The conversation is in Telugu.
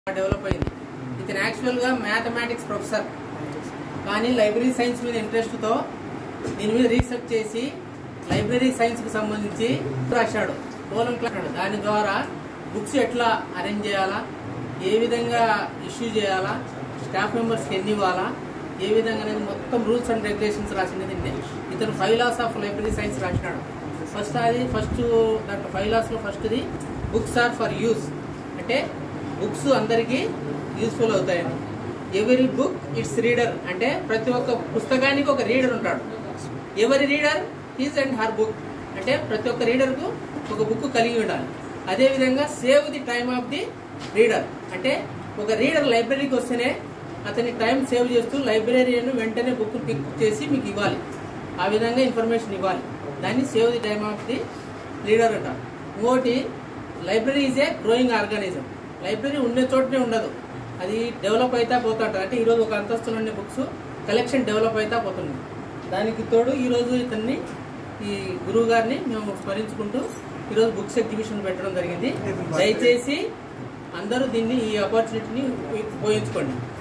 డెవలప్ అయింది ఇతను యాక్చువల్గా మ్యాథమెటిక్స్ ప్రొఫెసర్ కానీ లైబ్రరీ సైన్స్ మీద ఇంట్రెస్ట్తో దీని మీద రీసెర్చ్ చేసి లైబ్రరీ సైన్స్కి సంబంధించి రాశాడు కోలం క్లాస్ దాని ద్వారా బుక్స్ ఎట్లా అరేంజ్ చేయాలా ఏ విధంగా ఇష్యూ చేయాలా స్టాఫ్ మెంబర్స్కి ఎన్ని ఇవ్వాలా ఏ విధంగా అనేది మొత్తం రూల్స్ అండ్ రెగ్యులేషన్స్ రాసింది దీన్ని ఇతను five laws of library science రాసినాడు ఫస్ట్ అది ఫస్ట్ దాంట్లో ఫైవ్ లాస్లో ఫస్ట్ది బుక్స్ ఆర్ ఫర్ యూస్ అంటే బుక్స్ అందరికీ యూస్ఫుల్ అవుతాయని ఎవరి బుక్ ఇట్స్ రీడర్ అంటే ప్రతి ఒక్క పుస్తకానికి ఒక రీడర్ ఉంటాడు ఎవరి reader his and her book అంటే ప్రతి ఒక్క రీడర్కు ఒక బుక్ కలిగి ఉండాలి అదేవిధంగా save the time of the reader అంటే ఒక రీడర్ లైబ్రరీకి వస్తేనే అతని టైం సేవ్ చేస్తూ లైబ్రరీయన్ వెంటనే బుక్ పిక్ చేసి మీకు ఇవ్వాలి ఆ విధంగా ఇన్ఫర్మేషన్ ఇవ్వాలి దాన్ని save the time of the leader అంటారు ఇంకోటి library is a growing organism library ఉండే చోటనే ఉండదు అది డెవలప్ అవుతా పోతుంటారు అంటే ఈరోజు ఒక అంతస్తులో ఉండే బుక్స్ కలెక్షన్ డెవలప్ అవుతా పోతుంది దానికి తోడు ఈరోజు ఇతన్ని ఈ గురువు గారిని మేము స్మరించుకుంటూ ఈరోజు బుక్స్ ఎగ్జిబిషన్ పెట్టడం జరిగింది దయచేసి అందరూ దీన్ని ఈ ఆపర్చునిటీని ఉపయోగించుకోండి